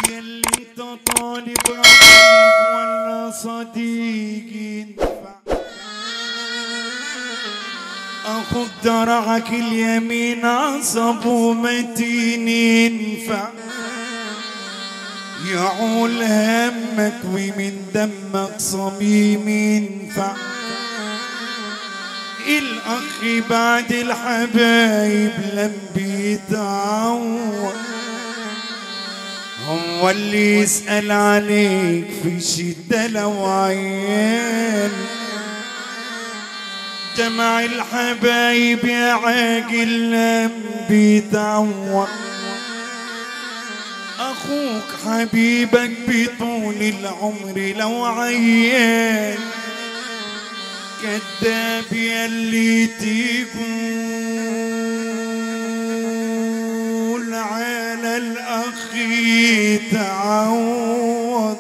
يلي انت طالب رفيق ولا صديق ينفع اخد درعك اليمين عصب ومتين ينفع يعول همك ومن دمك صميم ينفع الاخ بعد الحبايب لم بيتعوض هو اللي يسأل عليك في شدة لو عيان جمع الحبايب يا عاقل لم بيتعوض أخوك حبيبك بطول العمر لو عيان كذاب يلي تقول على الأخ يتعوض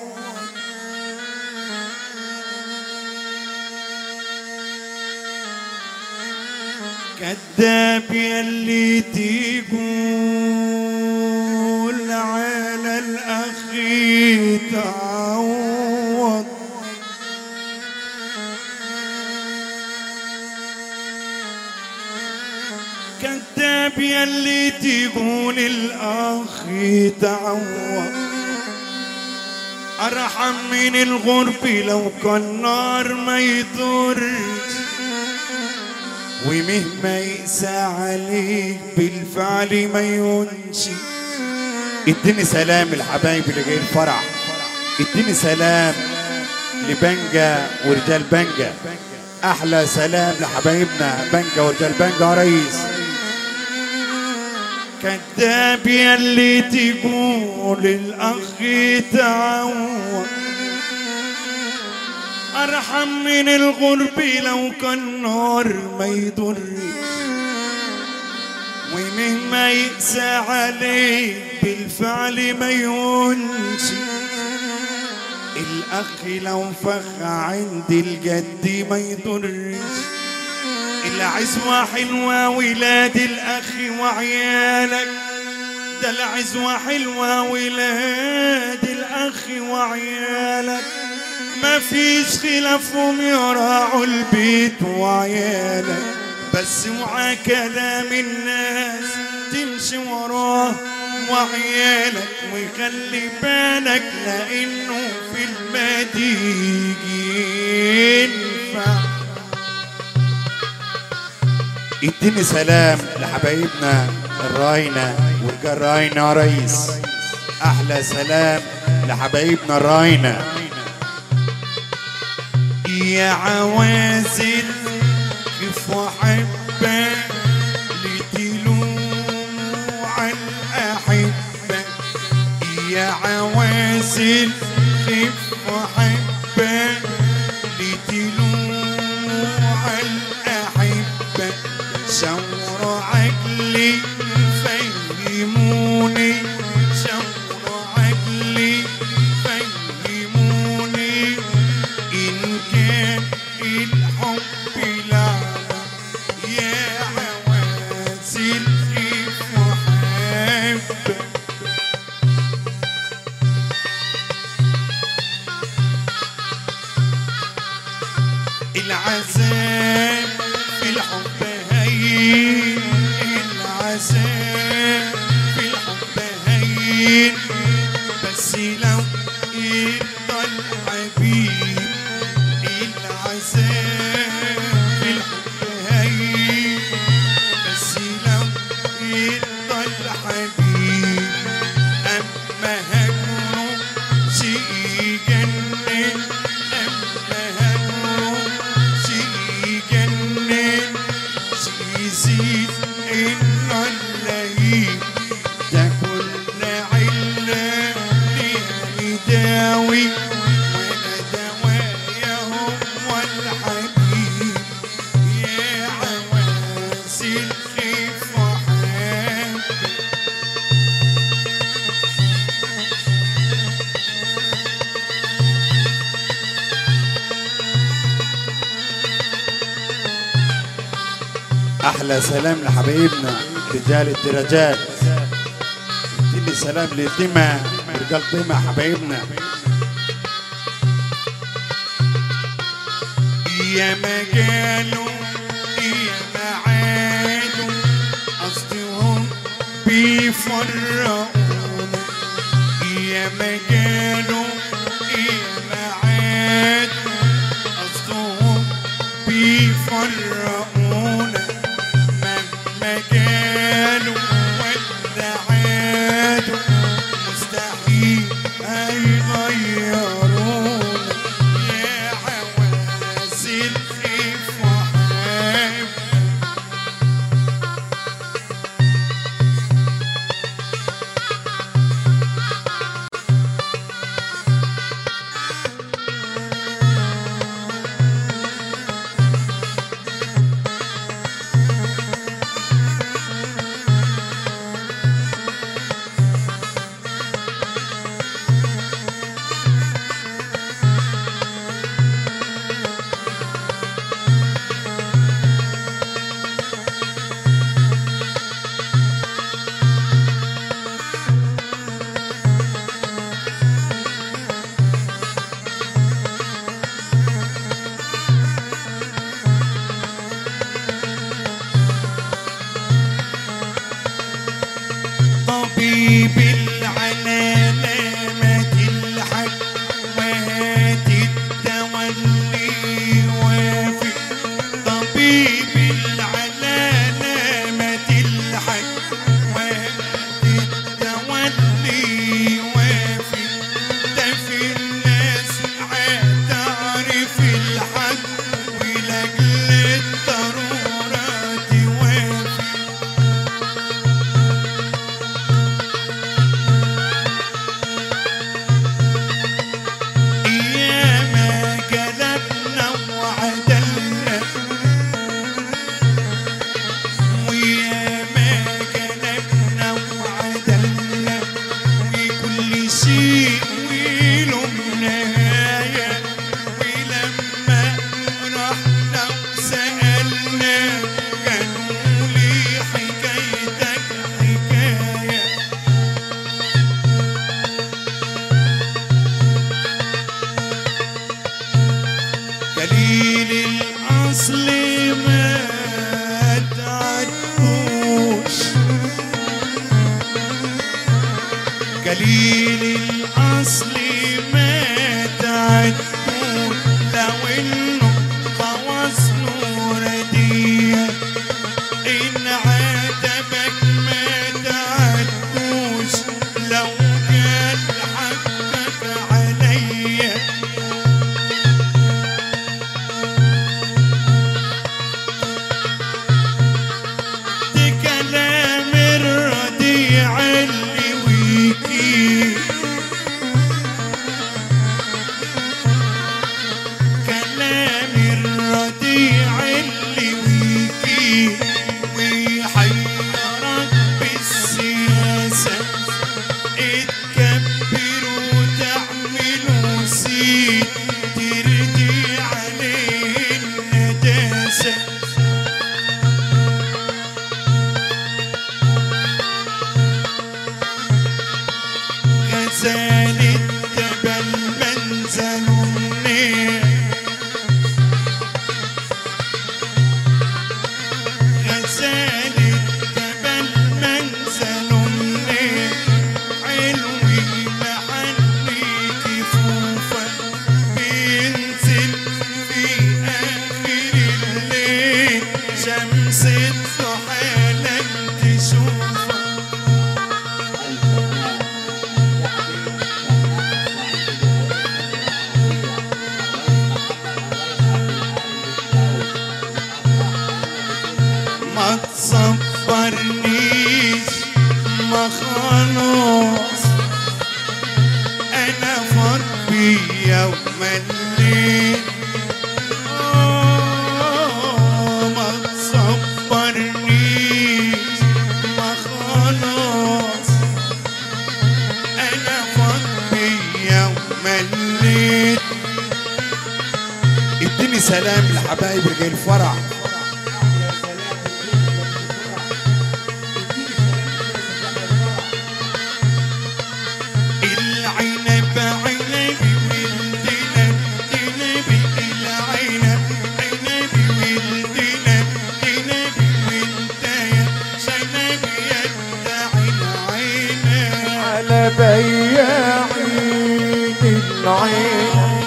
كذاب يلي تقول على الأخ يتعوض كذاب يلي تقول الأخ يتعوض أرحم من الغرب لو كان نار ما يضرش ومهما يقسى عليك بالفعل ما ينشي اديني سلام الحبايب اللي جاي الفرح اديني سلام لبنجا ورجال بنجا احلى سلام لحبايبنا بنجا ورجال بنجا يا ريس كذاب يلي تقول الاخ يتعوض ارحم من الغرب لو كان نار ما يضرش ومهما يقسى عليك بالفعل ما ينشي الاخ لو فخ عند الجد ما يضرش العزوة حلوة ولاد الأخ وعيالك ده العزوة حلوة ولاد الأخ وعيالك ما فيش خلافهم يراعوا البيت وعيالك بس وعى كلام الناس تمشي وراه وعيالك وخلي بالك لأنه في المديج ينفع اديني سلام لحبايبنا الراينة ورجال راينة يا ريس احلى سلام لحبايبنا الراينة يا عوازل كيف احبك لتلوموا على الاحبة يا عوازل كيف احبك لتلوموا على الاحبة شور عقلي فهموني شور عقلي فهموني إن كان الحب لعنة يا عوازل كيف أحبك العذاب في الحب هين العذاب في الحب هين بس لو يرضى الحبيب العذاب في الحب هين بس لو يرضى الحبيب أما هجره شيء يجنن أما هجره شيء يجنن شيء يزيد إنه اللهيب ده كل علة ليها يداوي وأنا دواياهم والحبيب يا عواسل خيف وحاب احلى سلام لحبايبنا رجال الدرجات اديني سلام لدمى قلبنا حبايبنا يا ما قالوا يا ما عادوا قصدهم بيفرقونا يا ما قالوا يا ما عادوا قصدهم بيفرقونا مهما قالوا ولا عادوا مستحيل هيغيرونا يا عوازل افحام طبيب العلامات الحق وهات التولي وافي طبيب العلامات الحق وهات التولي وافي ده في الناس هتعرف الحق ولأجل الضرورات وافي يا ما قلبنا وعدلنا ويا ما قلبنا وعدلنا وكل شيء وله نهاية ولما رحنا وسألنا قالوا لي حكايتك حكاية قليل الأصل ما تعدوش قليل الأصل ما تعدوش لو إنه فوصله ردية إن عاتبك ما تعدوش لو كان حقك عليا دي كلام الرديع اللي ويكي كلام الرديع اللي ويكي ويحيرك بالسياسة اتكبر وتعمل سيد تردي عليه النداسة غزال الجبل منزل النيل غزال الجبل منزل النيل علوي محلي كفوفا بينزل في آخر الليل شمس الضحى لن تشوفها ما تصبرنيش ما خلاص انا فربي يوم الليل آه، ما تصبرنيش ما خلاص انا فربي يوم الليل اديني سلام لحبايب رجال الفرح على بياعين العين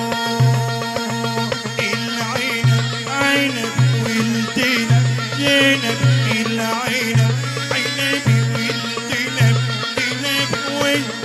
العنب عنب ولدنا زينب العنب عنب ولدنا زينب ولدنا